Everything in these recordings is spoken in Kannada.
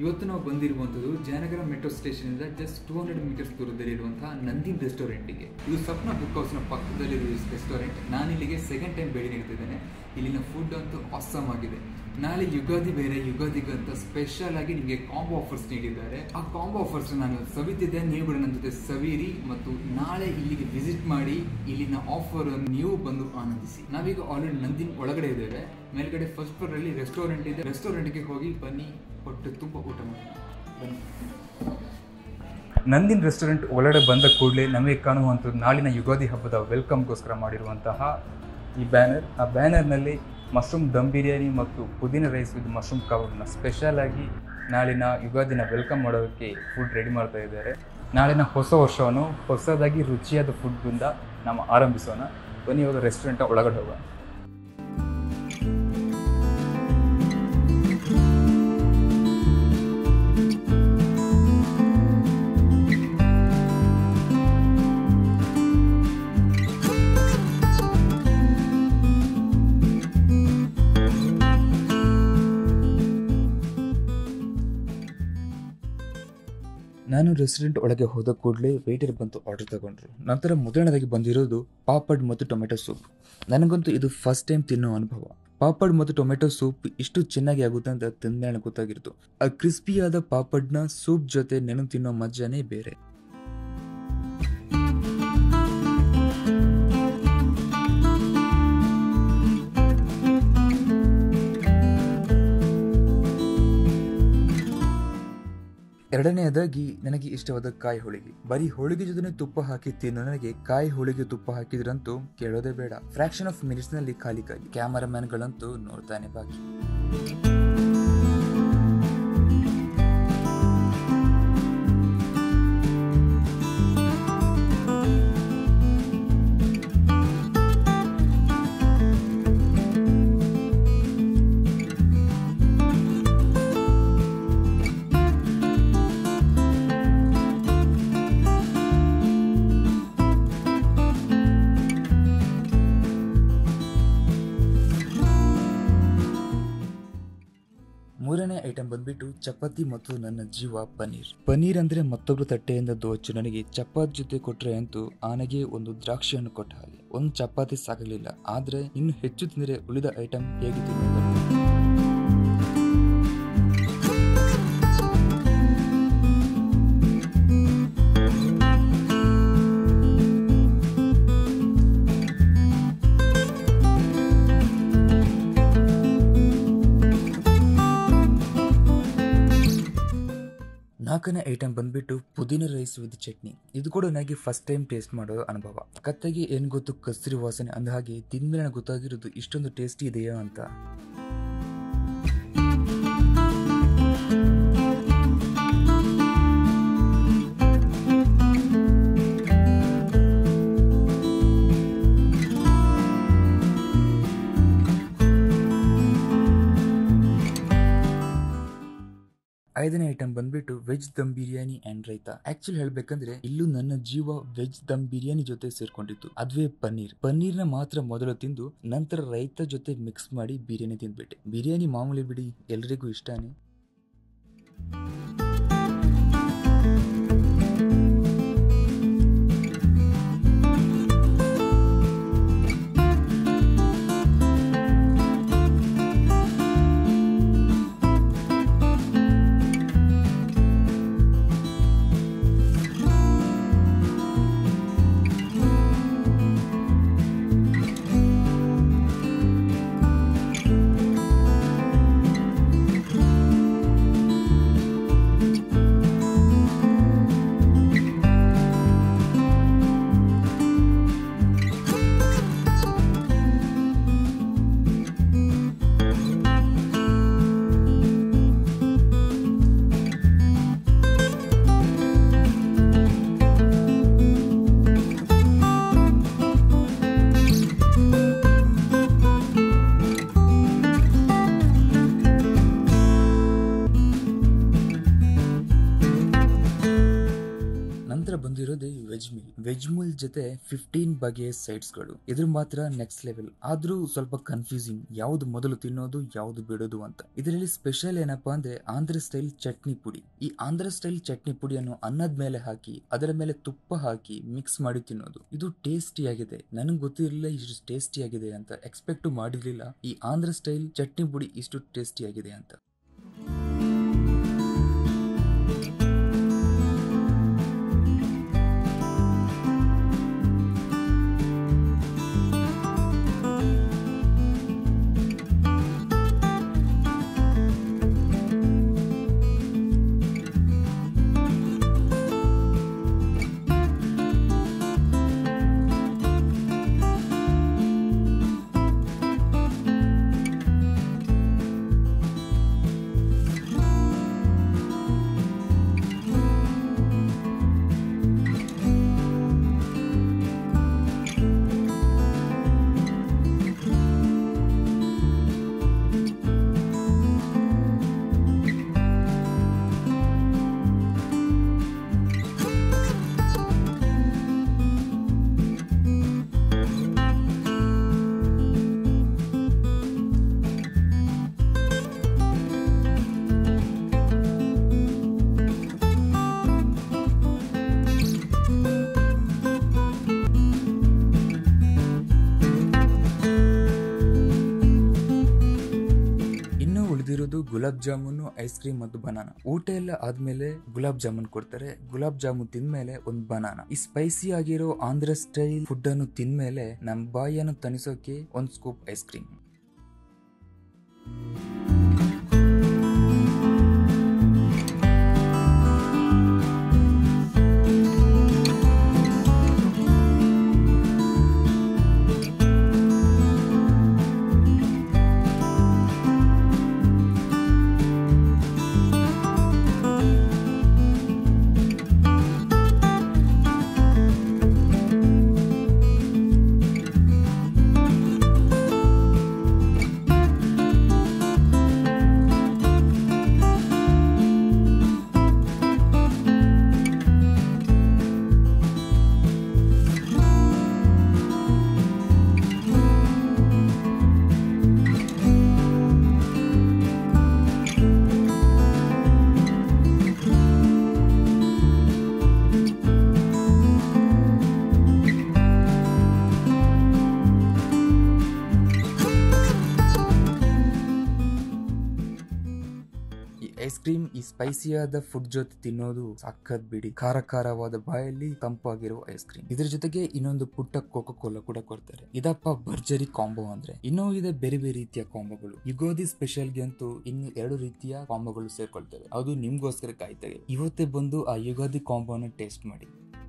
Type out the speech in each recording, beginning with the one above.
ಇವತ್ತು ನಾವು ಬಂದಿರುವಂಥದ್ದು ಜಯನಗರ ಮೆಟ್ರೋ ಸ್ಟೇಷನ್ ಇಂದ ಜಸ್ಟ್ ಟೂ ಹಂಡ್ರೆಡ್ ಮೀಟರ್ಸ್ ದೂರದಲ್ಲಿರುವಂತಹ ನಂದಿನ್ ರೆಸ್ಟೋರೆಂಟ್ಗೆ ಇದು ಸಪ್ನ ಬುಕ್ ಹೌಸ್ನ ಪಕ್ಕದಲ್ಲಿರುವ ರೆಸ್ಟೋರೆಂಟ್ ನಾನು ಇಲ್ಲಿಗೆ ಸೆಕೆಂಡ್ ಟೈಮ್ ಭೇಟಿ ನೀಡ್ತಿದ್ದೇನೆ ಇಲ್ಲಿನ ಫುಡ್ ಅಂತೂ ಆಸಮ್ ಆಗಿದೆ ನಾಳೆ ಯುಗಾದಿ ಬೇರೆ ಯುಗಾದಿಗಂತ ಸ್ಪೆಷಲ್ ಆಗಿ ನಿಮಗೆ ಕಾಂಬೋ ಆಫರ್ಸ್ ನೀಡಿದ್ದಾರೆ ಆ ಕಾಂಬೋ ಆಫರ್ಸ್ ನಾನು ಸವಿತಿದ್ದೆ ನೀವು ಕೂಡ ನನ್ನ ಜೊತೆ ಸವಿರಿ ಮತ್ತು ನಾಳೆ ಇಲ್ಲಿಗೆ ವಿಸಿಟ್ ಮಾಡಿ ಇಲ್ಲಿನ ಆಫರ್ ನೀವು ಬಂದು ಆನಂದಿಸಿ ನಾವೀಗ ಆಲ್ರೆಡಿ ನಂದಿನ್ ಒಳಗಡೆ ಇದ್ದೇವೆ ಮೇಲ್ಗಡೆ ಫಸ್ಟ್ ಫ್ಲೋರ್ ಅಲ್ಲಿ ರೆಸ್ಟೋರೆಂಟ್ ಇದೆ ರೆಸ್ಟೋರೆಂಟ್ಗೆ ಹೋಗಿ ಬನ್ನಿ ಹೊಟ್ಟೆ ತುಂಬ ಊಟ ಮಾಡಿ ಬನ್ನಿ ನಂದಿನ್ ರೆಸ್ಟೋರೆಂಟ್ ಒಳಗಡೆ ಬಂದ ಕೂಡಲೇ ನಮಗೆ ಕಾಣುವಂಥದ್ದು ನಾಳಿನ ಯುಗಾದಿ ಹಬ್ಬದ ವೆಲ್ಕಮ್ಗೋಸ್ಕರ ಮಾಡಿರುವಂತಹ ಈ ಬ್ಯಾನರ್ ಆ ಬ್ಯಾನರ್ನಲ್ಲಿ ಮಶ್ರೂಮ್ ದಮ್ ಬಿರಿಯಾನಿ ಮತ್ತು ಪುದೀನ ರೈಸ್ ವಿತ್ ಮಶ್ರೂಮ್ ಕಬಾಬ್ನ ಸ್ಪೆಷಲ್ ಆಗಿ ನಾಳಿನ ಯುಗಾದಿನ ವೆಲ್ಕಮ್ ಮಾಡೋದಕ್ಕೆ ಫುಡ್ ರೆಡಿ ಮಾಡ್ತಾ ಇದ್ದಾರೆ ನಾಳಿನ ಹೊಸ ವರ್ಷವನ್ನು ಹೊಸದಾಗಿ ರುಚಿಯಾದ ಫುಡ್ನಿಂದ ನಾವು ಆರಂಭಿಸೋಣ ಬನ್ನಿ ಇವಾಗ ರೆಸ್ಟೋರೆಂಟ್ ಒಳಗಡೆ ಹೋಗೋಣ ನಾನು ರೆಸ್ಟೋರೆಂಟ್ ಒಳಗೆ ಹೋದ ಕೂಡಲೇ ವೇಟರ್ ಬಂತು ಆರ್ಡರ್ ತಗೊಂಡ್ರು ನಂತರ ಮೊದಲನೇದಾಗಿ ಬಂದಿರೋದು ಪಾಪಡ್ ಮತ್ತು ಟೊಮೆಟೊ ಸೂಪ್ ನನಗಂತೂ ಇದು ಫಸ್ಟ್ ಟೈಮ್ ತಿನ್ನೋ ಅನುಭವ ಪಾಪಡ್ ಮತ್ತು ಟೊಮೆಟೊ ಸೂಪ್ ಇಷ್ಟು ಚೆನ್ನಾಗಿ ಆಗುತ್ತೆ ಅಂತ ತಿಂದ ನನಗೆ ಗೊತ್ತಾಗಿರ್ತು ಆ ಕ್ರಿಸ್ಪಿಯಾದ ಪಾಪಡ್ನ ಸೂಪ್ ಜೊತೆ ನೆನು ತಿನ್ನೋ ಮಜಾನೇ ಬೇರೆ ಎರಡನೆಯದಾಗಿ ನನಗೆ ಇಷ್ಟವಾದ ಕಾಯಿ ಹೋಳಿಗೆ ಬರೀ ಹೋಳಿಗೆ ಜೊತೆ ತುಪ್ಪ ಹಾಕಿ ತಿನ್ನೋ ನನಗೆ ಕಾಯಿ ಹೋಳಿಗೆ ತುಪ್ಪ ಹಾಕಿದ್ರಂತೂ ಕೇಳೋದೇ ಬೇಡ ಫ್ರಾಕ್ಷನ್ ಆಫ್ ಮಿನಿಟ್ಸ್ ನಲ್ಲಿ ಖಾಲಿ ಖಾಲಿ ಕ್ಯಾಮರಾಮ್ಯಾನ್ ಗಳಂತೂ ನೋಡ್ತಾನೆ ಬಾಕಿ ಮೂರನೇ ಐಟಮ್ ಬಂದ್ಬಿಟ್ಟು ಚಪಾತಿ ಮತ್ತು ನನ್ನ ಜೀವ ಪನ್ನೀರ್ ಪನ್ನೀರ್ ಅಂದ್ರೆ ಮತ್ತೊಬ್ರು ತಟ್ಟೆಯಿಂದ ದೋಚು ನನಗೆ ಚಪಾತಿ ಜೊತೆ ಕೊಟ್ರೆ ಅಂತೂ ಆನೆಗೆ ಒಂದು ದ್ರಾಕ್ಷಿಯನ್ನು ಕೊಟ್ಟ ಹಾಗೆ ಒಂದು ಚಪಾತಿ ಸಾಕಲಿಲ್ಲ ಆದ್ರೆ ಇನ್ನು ಹೆಚ್ಚು ತಿಂದರೆ ಉಳಿದ ಐಟಮ್ ಹೇಗೆ ತಿನ್ನೋದು ನಾಲ್ಕನೇ ಐಟಮ್ ಬಂದ್ಬಿಟ್ಟು ಪುದೀನ ರೈಸ್ ವಿತ್ ಚಟ್ನಿ ಇದು ಕೂಡ ನನಗೆ ಫಸ್ಟ್ ಟೈಮ್ ಟೇಸ್ಟ್ ಮಾಡೋ ಅನುಭವ ಕತ್ತೆಗೆ ಏನ್ ಗೊತ್ತು ಕಸ್ರಿ ವಾಸನೆ ಅಂದ ಹಾಗೆ ತಿಂದ್ಮೇಲೆ ನನಗೆ ಗೊತ್ತಾಗಿರೋದು ಇಷ್ಟೊಂದು ಟೇಸ್ಟಿ ಇದೆಯಾ ಅಂತ ಐದನೇ ಐಟಮ್ ಬಂದ್ಬಿಟ್ಟು veg dum biryani and raita actually ಹೇಳ್ಬೇಕಂದ್ರೆ ಇಲ್ಲೂ ನನ್ನ ಜೀವ ವೆಜ್ ದಮ್ ಬಿರಿಯಾನಿ ಜೊತೆ ಸೇರ್ಕೊಂಡಿತ್ತು ಅದುವೇ ಪನ್ನೀರ್ ಪನ್ನೀರ್ನ ಮಾತ್ರ ಮೊದಲು ತಿಂದು ನಂತರ ರೈತ ಜೊತೆ ಮಿಕ್ಸ್ ಮಾಡಿ ಬಿರಿಯಾನಿ ತಿಂದ್ಬಿಟ್ಟೆ ಬಿರಿಯಾನಿ ಮಾಮೂಲಿ ಬಿಡಿ ಎಲ್ರಿಗೂ ಇಷ್ಟನೇ ಹತ್ರ ಬಂದಿರೋದು ವೆಜ್ ಮೀಲ್ ವೆಜ್ ಮೀಲ್ ಜೊತೆ ಫಿಫ್ಟೀನ್ ಬಗೆಯ ಸೈಡ್ಸ್ ಗಳು ಇದ್ರ ಮಾತ್ರ ನೆಕ್ಸ್ಟ್ ಲೆವೆಲ್ ಆದ್ರೂ ಸ್ವಲ್ಪ ಕನ್ಫ್ಯೂಸಿಂಗ್ ಯಾವ್ದು ಮೊದಲು ತಿನ್ನೋದು ಯಾವ್ದು ಬಿಡೋದು ಅಂತ ಇದರಲ್ಲಿ ಸ್ಪೆಷಲ್ ಏನಪ್ಪಾ ಅಂದ್ರೆ ಆಂಧ್ರ ಸ್ಟೈಲ್ ಚಟ್ನಿ ಪುಡಿ ಈ ಆಂಧ್ರ ಸ್ಟೈಲ್ ಚಟ್ನಿ ಪುಡಿಯನ್ನು ಅನ್ನದ ಮೇಲೆ ಹಾಕಿ ಅದರ ಮೇಲೆ ತುಪ್ಪ ಹಾಕಿ ಮಿಕ್ಸ್ ಮಾಡಿ ತಿನ್ನೋದು ಇದು ಟೇಸ್ಟಿ ಆಗಿದೆ ನನಗೆ ಗೊತ್ತಿರಲಿಲ್ಲ ಇಷ್ಟು ಟೇಸ್ಟಿ ಆಗಿದೆ ಅಂತ ಎಕ್ಸ್ಪೆಕ್ಟ್ ಮಾಡಿರ್ಲಿಲ್ಲ ಈ ಆಂಧ್ರ ಸ್ಟೈಲ್ ಚಟ್ನಿ ಪುಡಿ ಇಷ್ಟು ಟೇಸ್ಟಿ ಆಗಿದೆ ಅಂತ ಇನ್ನು ಉಳಿದಿರೋದು ಗುಲಾಬ್ ಜಾಮೂನು ಐಸ್ ಕ್ರೀಮ್ ಮತ್ತು ಬನಾನ ಊಟ ಎಲ್ಲ ಆದ್ಮೇಲೆ ಗುಲಾಬ್ ಜಾಮೂನ್ ಕೊಡ್ತಾರೆ ಗುಲಾಬ್ ಜಾಮೂನ್ ತಿಂದ್ಮೇಲೆ ಒಂದು ಬನಾನ ಈ ಸ್ಪೈಸಿ ಆಗಿರೋ ಆಂಧ್ರ ಸ್ಟೈಲ್ ಫುಡ್ ಅನ್ನು ತಿಂದ್ಮೇಲೆ ನಮ್ ಬಾಯಿಯನ್ನು ತಣಿಸೋಕೆ ಒಂದ್ ಸ್ಕೂಪ್ ಐಸ್ ಕ್ರೀಮ್ ಈ ಐಸ್ ಕ್ರೀಮ್ ಈ ಸ್ಪೈಸಿಯಾದ ಫುಡ್ ಜೊತೆ ತಿನ್ನೋದು ಸಖತ್ ಬಿಡಿ ಖಾರ ಖಾರವಾದ ಬಾಯಲ್ಲಿ ತಂಪಾಗಿರುವ ಐಸ್ ಕ್ರೀಮ್ ಇದ್ರ ಜೊತೆಗೆ ಇನ್ನೊಂದು ಪುಟ್ಟ ಕೋಕೋ ಕೋಲಾ ಕೂಡ ಕೊಡ್ತಾರೆ ಇದಪ್ಪ ಭರ್ಜರಿ ಕಾಂಬೋ ಅಂದ್ರೆ ಇನ್ನೂ ಇದೆ ಬೇರೆ ಬೇರೆ ರೀತಿಯ ಕಾಂಬೋಗಳು ಯುಗಾದಿ ಸ್ಪೆಷಲ್ಗೆ ಅಂತೂ ಇನ್ನು ಎರಡು ರೀತಿಯ ಕಾಂಬೋಗಳು ಸೇರ್ಕೊಳ್ತವೆ ಅದು ನಿಮ್ಗೋಸ್ಕರ ಕಾಯ್ತವೆ ಇವತ್ತೇ ಬಂದು ಆ ಯುಗಾದಿ ಕಾಂಬೋನ ಟೇಸ್ಟ್ ಮಾಡಿ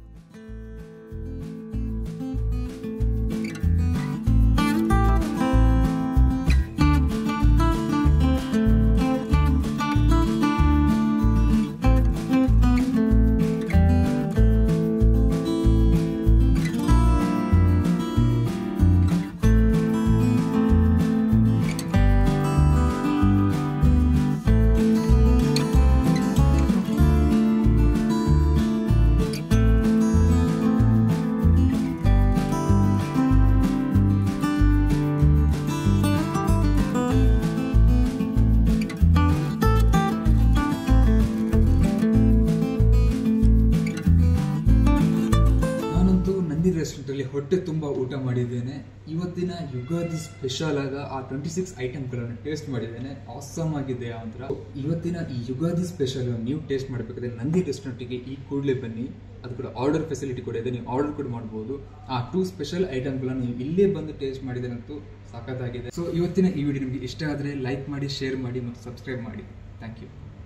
ನಾನಂತೂ ನಂದಿ ರೆಸ್ಟೋರೆಂಟ್ ಅಲ್ಲಿ ಹೊಟ್ಟೆ ತುಂಬಾ ಊಟ ಮಾಡಿದ್ದೇನೆ ಇವತ್ತಿನ ಯುಗಾದಿ ಸ್ಪೆಷಲ್ ಆದ ಆ ಟ್ವೆಂಟಿ ಸಿಕ್ಸ್ ಐಟಮ್ಗಳನ್ನು ಟೇಸ್ಟ್ ಮಾಡಿದ್ದೇನೆ ಆಸಮ್ ಆಗಿದೆ ಒಂಥರ ಇವತ್ತಿನ ಈ ಯುಗಾದಿ ಸ್ಪೆಷಲ್ ನೀವು ಟೇಸ್ಟ್ ಮಾಡಬೇಕಾದ್ರೆ ನಂದಿ ರೆಸ್ಟೋರೆಂಟ್ಗೆ ಈ ಕೂಡಲೇ ಬನ್ನಿ ಅದು ಕೂಡ ಆರ್ಡರ್ ಫೆಸಿಲಿಟಿ ಕೂಡ ಇದೆ ನೀವು ಆರ್ಡರ್ ಕೂಡ ಮಾಡ್ಬೋದು ಆ ಟೂ ಸ್ಪೆಷಲ್ ಐಟಮ್ಗಳನ್ನು ನೀವು ಇಲ್ಲೇ ಬಂದು ಟೇಸ್ಟ್ ಮಾಡಿದ್ರಂತೂ ಸಖತ್ತಾಗಿದೆ ಸೊ ಇವತ್ತಿನ ಈ ವಿಡಿಯೋ ನಿಮಗೆ ಇಷ್ಟ ಆದರೆ ಲೈಕ್ ಮಾಡಿ ಶೇರ್ ಮಾಡಿ ಮತ್ತು ಸಬ್ಸ್ಕ್ರೈಬ್ ಮಾಡಿ ಥ್ಯಾಂಕ್ ಯು